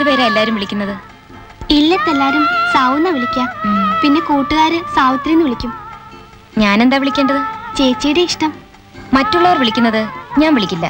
പേരാ എല്ലാരും വിളിക്കുന്നത് ഇല്ലത്തെല്ലാരും സാവുന്ന വിളിക്കാം ഉം. പിന്നെ കൂട്ടുകാര് സാവിത്രിന്ന് വിളിക്കും ഞാനെന്താ വിളിക്കേണ്ടത് ചേച്ചിയുടെ ഇഷ്ടം മറ്റുള്ളവർ വിളിക്കുന്നത് ഞാൻ വിളിക്കില്ല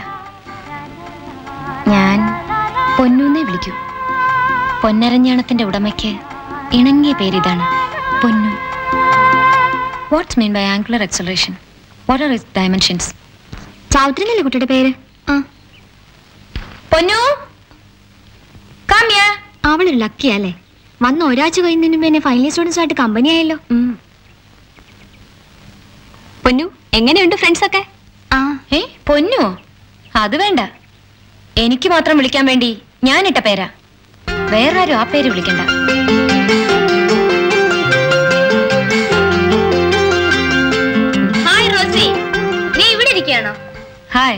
ഞാൻ പൊന്നൂന്നേ വിളിക്കൂ പൊന്നരഞ്ഞാണത്തിന്റെ ഉടമയ്ക്ക് ഇണങ്ങിയ പേരിതാണ് Ponnu what's mean by angular acceleration what are is dimensions Savitri എന്നല്ലേ കുട്ടിയുടെ പേര് ആ പൊന്നു come here. അവളൊരു ലക്കിയല്ലേ വന്ന ഒരാഴ്ച കഴിയുന്നതിന് മുമ്പ് എന്നെ ഫൈനൽ സ്റ്റുഡൻസ് ആയിട്ട് കമ്പനി ആയല്ലോ ഉം. പൊന്നു എങ്ങനെയുണ്ട് ഫ്രണ്ട്സ് ഒക്കെ ആ ഏ പൊന്നു അത് വേണ്ട എനിക്ക് മാത്രം വിളിക്കാൻ വേണ്ടി ഞാൻ ഇട്ട പേരാ വേറെ ആരും ആ പേര് വിളിക്കണ്ട ഹായ് റോസി നീ ഇവിടെ ഇരിക്കുകയാണോ ഹായ്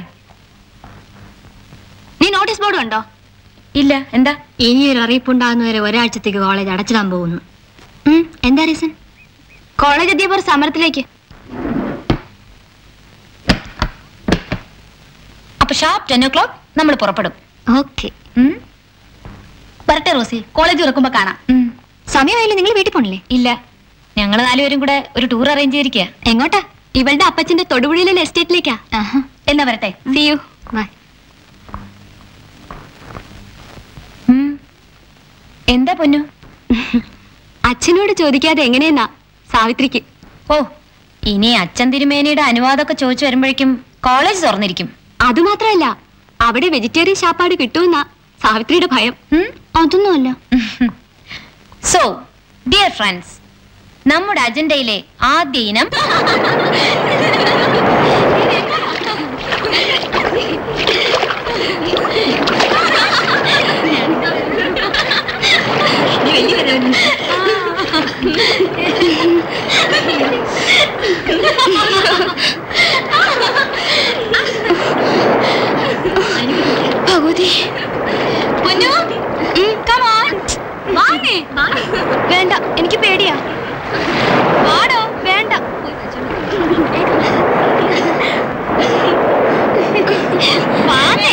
നീ നോട്ടീസ് ബോർഡ് ഉണ്ടോ ഇല്ല എന്താ ഇനി ഒരു അറിയിപ്പുണ്ടാകുന്നവരെ ഒരാഴ്ചത്തേക്ക് കോളേജ് അടച്ചിടാൻ പോകുന്നു ഉം, എന്താ റീസൺ കോളേജ് എത്തിയപ്പോൾ ഒരു സമരത്തിലേക്ക് അപ്പൊ ഷാർപ്പ് ടെൻ ഓ ക്ലോക്ക് നമ്മൾ പുറപ്പെടും ഓക്കെ ഉം? വരട്ടെ റോസി കോളേജ് തുറക്കുമ്പോ കാണാം ഉം. സമയമായില്ലേ നിങ്ങൾ വീട്ടിൽ പോണില്ലേ ഇല്ല ഞങ്ങൾ നാലുപേരും കൂടെ ഒരു ടൂർ അറേഞ്ച് ചെയ്തിരിക്കുക എങ്ങോട്ടാ ഇവളുടെ അപ്പച്ചന്റെ തൊടുപുഴയിലെ എസ്റ്റേറ്റിലേക്കാ എന്നാ വരട്ടെ സി യു ബൈ എന്താ പൊന്നു അച്ഛനോട് ചോദിക്കാതെ എങ്ങനെയെന്നാ സാവിത്രിക്ക് ഓ ഇനി അച്ഛൻ തിരുമേനിയുടെ അനുവാദമൊക്കെ ചോദിച്ചു വരുമ്പോഴേക്കും കോളേജ് തുറന്നിരിക്കും അതുമാത്രമല്ല അവിടെ വെജിറ്റേറിയൻ ഷാപ്പാട് കിട്ടുമെന്നാ സാവിത്രിയുടെ ഭയം അതൊന്നുമല്ല സോ ഡിയർ ഫ്രണ്ട്സ് നമ്മുടെ അജണ്ടയിലെ ആദ്യ ഇനം ഭഗവതി പൊന്നു come on. വാങ്ങേ വേണ്ട എനിക്ക് പേടിയാ വാടോ വേണ്ട വാങ്ങേ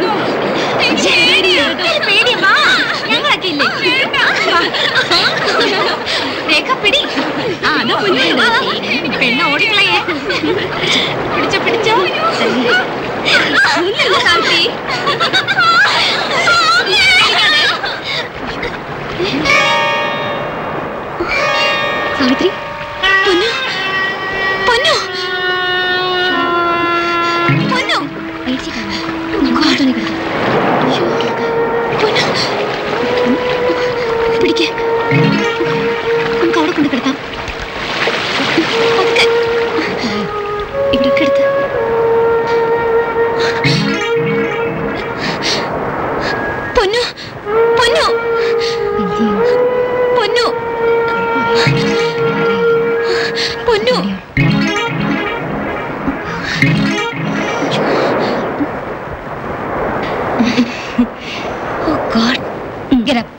പേടിയാ വാ ഞങ്ങളൊക്കെ ഇല്ലേ രേഖ പിടി ആ അതാ പെണ്ണ ഓടിക്കളയേ പിടിച്ചോ പിടിച്ചോ സാവിത്രി സാവിത്രി പൊന്നു പൊന്നു പൊന്നു പിടിക്ക് നമുക്ക് അവിടെ കൊണ്ട് കിടത്താം പതുക്കെ. ഇവിടൊക്കെ എടുത്ത് പൊന്നു പൊന്നു പൊന്നു പൊന്നു Oh God. Get up.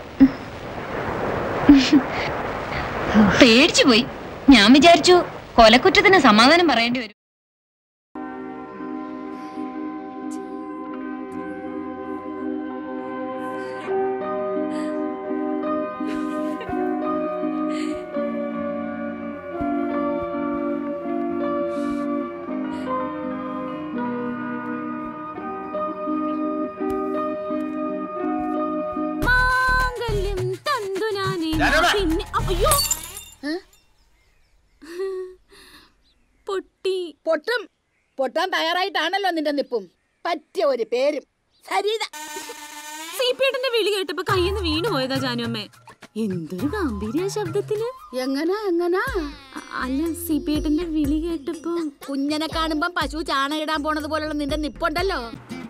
പേടിച്ചു പോയി ഞാൻ വിചാരിച്ചു കൊലക്കുറ്റത്തിന് സമാധാനം പറയേണ്ടി വരും മാംഗല്യം തന്തു ഞാനേ രാജമ്മ! പിന്നെ അയ്യോ പൊട്ടി പൊട്ടും പൊട്ടാൻ തയ്യാറായിട്ടാണല്ലോ നിന്റെ നിപ്പും പറ്റിയ ഒരു പേരും സരിത സീപ്പേട്ടന്റെ വിളി കേട്ടപ്പോ കയ്യിന്ന് വീണു പോയതാ ജാനുമ്മേ എന്തൊരു ഗാംഭീര്യ ശബ്ദത്തില് എങ്ങനാ എങ്ങനാ അ- അല്ല സീപ്പേട്ടന്റെ വിളി കേട്ടപ്പോ കുഞ്ഞനെ കാണുമ്പം പശു ചാണകം ഇടാൻ പോണത് പോലുള്ള നിന്റെ നിപ്പുണ്ടല്ലോ